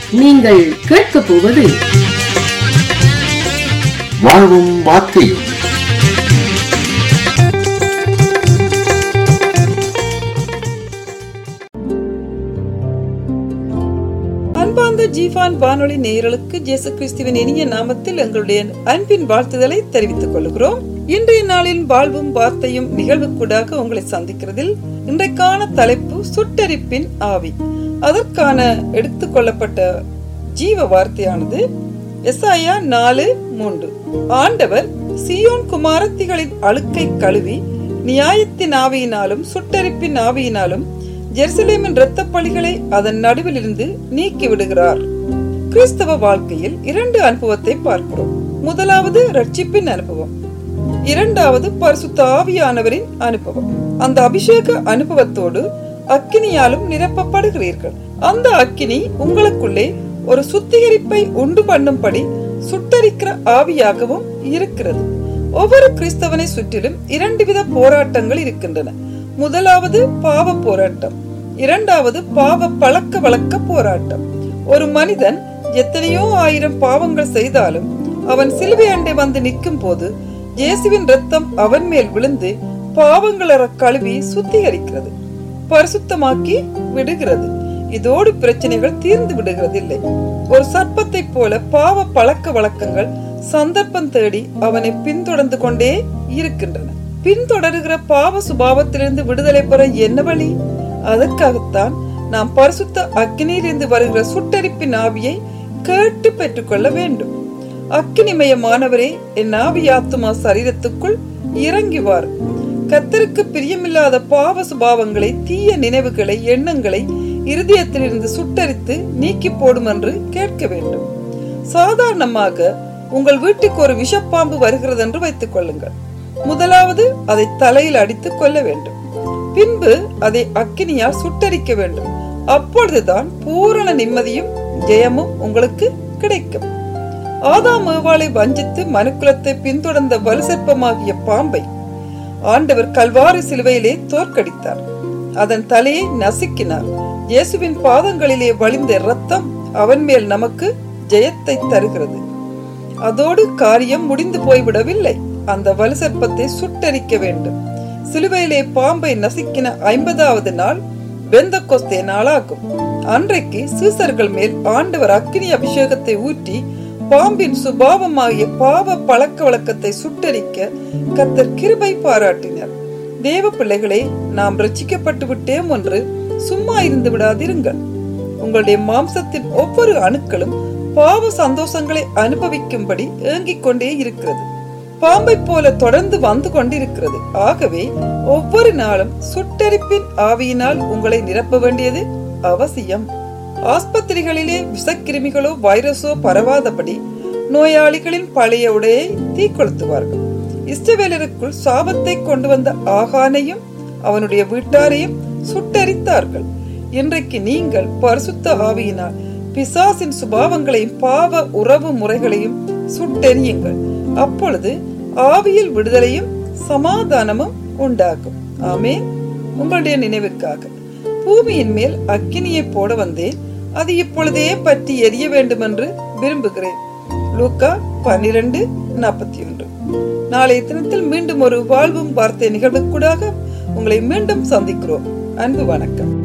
நீங்கள் கேட்கப் போவது வாழ்வும் வார்த்தையும் அன்பார்ந்த ஜீவான் வானொலி நேயர்களுக்கு ஜேசு கிறிஸ்துவின் இனிய நாமத்தில் எங்களுடைய அன்பின் வாழ்த்துதலை தெரிவித்துக் கொள்கிறோம் இன்றைய நாளில் வாழ்வும் வார்த்தையும் நிகழ்வுக்கூடாக உங்களை சந்திக்கிறதில் இன்றைக்கான தலைப்பு சுட்டரிப்பின் ஆவி அதற்கான எடுத்துக் கொள்ளப்பட்ட ஜீவ வார்த்தையானது எஸ்ஐயா நாலு மூன்று ஆண்டவர் சியோன் குமாரத்திகளின் அழுக்கை கழுவி நியாயத்தின் ஆவியினாலும் சுட்டரிப்பின் ஆவியினாலும் ஜெருசலேமின் இரத்த பலிகளை அதன் நடுவிலிருந்து நீக்கி விடுகிறார் கிறிஸ்தவ வாழ்க்கையில் இரண்டு அனுபவத்தை பார்க்கிறோம் முதலாவது ரட்சிப்பின் அனுபவம் இரண்டாவது பரிசுத்த ஆவியானவரின் அனுபவம் அந்த அபிஷேக அனுபவத்தோடு அக்கினியாலும் நிரப்பப்படுகிறீர்கள் அந்த அக்கினி உங்களுக்குள்ளே ஒரு சுத்திகரிப்பை உண்டு பண்ணும்படி சுட்டரிக்கிற ஆவியாகவும் இருக்கிறது ஒவ்வொரு கிறிஸ்தவனை சுற்றிலும் இரண்டு வித போராட்டங்கள் இருக்கின்றன முதலாவது பாவ போராட்டம் இரண்டாவது பாவ பழக்க வழக்க போராட்டம் ஒரு மனிதன் எத்தனையோ ஆயிரம் பாவங்கள் செய்தாலும் அவன் சிலுவை அண்டை வந்து நிற்கும் போது இயேசுவின் ரத்தம் அவன் மேல் விழுந்து பாவங்கள கழுவி சுத்திகரிக்கிறது பரிசுத்தமாக்கி விடுகிறது இதோடு பிரச்சனைகள் தீர்ந்து விடுகிறது இல்லை ஒரு சர்ப்பத்தை போல பாவ பழக்க வழக்கங்கள் சந்தர்ப்பம் தேடி அவனை பின்தொடர்ந்து கொண்டே இருக்கின்றன பின்தொடருகிற பாவ சுபாவத்திலிருந்து விடுதலை பெற என்ன வழி அதற்காகத்தான் நாம் பரிசுத்த அக்னியிலிருந்து வருகிற சுட்டரிப்பின் ஆவியை கேட்டு பெற்றுக்கொள்ள வேண்டும் அக்கினிமயமானவரே என் ஆவி ஆத்துமா சரீரத்துக்குள் இறங்கி வார் கத்தருக்கு பிரியமில்லாத பாவ சுபாவங்களை தீய நினைவுகளை எண்ணங்களை இருதயத்திலிருந்து சுட்டரித்து நீக்கி போடும் என்று கேட்க வேண்டும் சாதாரணமாக உங்கள் வீட்டுக்கு ஒரு விஷப்பாம்பு வருகிறது என்று வைத்துக் கொள்ளுங்கள் முதலாவது அதை தலையில் அடித்து கொள்ள வேண்டும் பின்பு அதை அக்கினியால் சுட்டரிக்க வேண்டும் அப்பொழுதுதான் பூரண நிம்மதியும் ஜெயமும் உங்களுக்கு கிடைக்கும் ஆதாம் ஏவாளை வஞ்சித்து மனுக்குலத்தை பின்தொடர்ந்த வலுசற்பமாகிய பாம்பை ஆண்டவர் கல்வாரி சிலுவையிலே தோற்கடித்தார் அதன் தலையை நசுக்கினார் இயேசுவின் பாதங்களிலே வழிந்த இரத்தம் அவன் மேல் நமக்கு ஜெயத்தை தருகிறது அதோடு காரியம் முடிந்து போய்விடவில்லை அந்த வலுசற்பத்தை சுட்டரிக்க வேண்டும் சிலுவையிலே பாம்பை நசுக்கின ஐம்பதாவது நாள் வெந்த கொஸ்தே நாளாகும் அன்றைக்கு சீசர்கள் மேல் ஆண்டவர் அக்னி அபிஷேகத்தை ஊற்றி பாம்பின் சுபாவமாகிய பாவ பழக்க வழக்கத்தை சுட்டரிக்க கத்தர் கிருபை பாராட்டினர் தேவ பிள்ளைகளே நாம் ரட்சிக்கப்பட்டு விட்டேம் என்று சும்மா இருந்து விடாதிருங்கள் உங்களுடைய மாம்சத்தின் ஒவ்வொரு அணுக்களும் பாவ சந்தோஷங்களை அனுபவிக்கும்படி ஏங்கிக் கொண்டே இருக்கிறது பாம்பை போல தொடர்ந்து வந்து கொண்டிருக்கிறது ஆகவே ஒவ்வொரு நாளும் சுட்டரிப்பின் ஆவியினால் உங்களை நிரப்ப வேண்டியது அவசியம் ஆஸ்பத்திரிகளிலே விஷக்கிருமிகளோ வைரஸோ பரவாதபடி நோயாளிகளின் பழைய உடையை தீக்கொளுத்துவார்கள் இஷ்டவேலருக்குள் சாபத்தை கொண்டு வந்த ஆகானையும் அவனுடைய வீட்டாரையும் சுட்டரித்தார்கள் இன்றைக்கு நீங்கள் பரிசுத்த ஆவியினால் பிசாசின் சுபாவங்களையும் பாவ உறவு முறைகளையும் சுட்டெறியுங்கள் அப்பொழுது ஆவியில் விடுதலையும் சமாதானமும் உண்டாகும் ஆமே உங்களுடைய நினைவுக்காக பூமியின் மேல் அக்கினியை போட வந்தேன் அது இப்பொழுதே பற்றி எரிய வேண்டும் என்று விரும்புகிறேன் லூக்கா பன்னிரண்டு நாற்பத்தி ஒன்று நாளைய தினத்தில் மீண்டும் ஒரு வாழ்வும் வார்த்தை நிகழ்வுக்கூடாக உங்களை மீண்டும் சந்திக்கிறோம் அன்பு வணக்கம்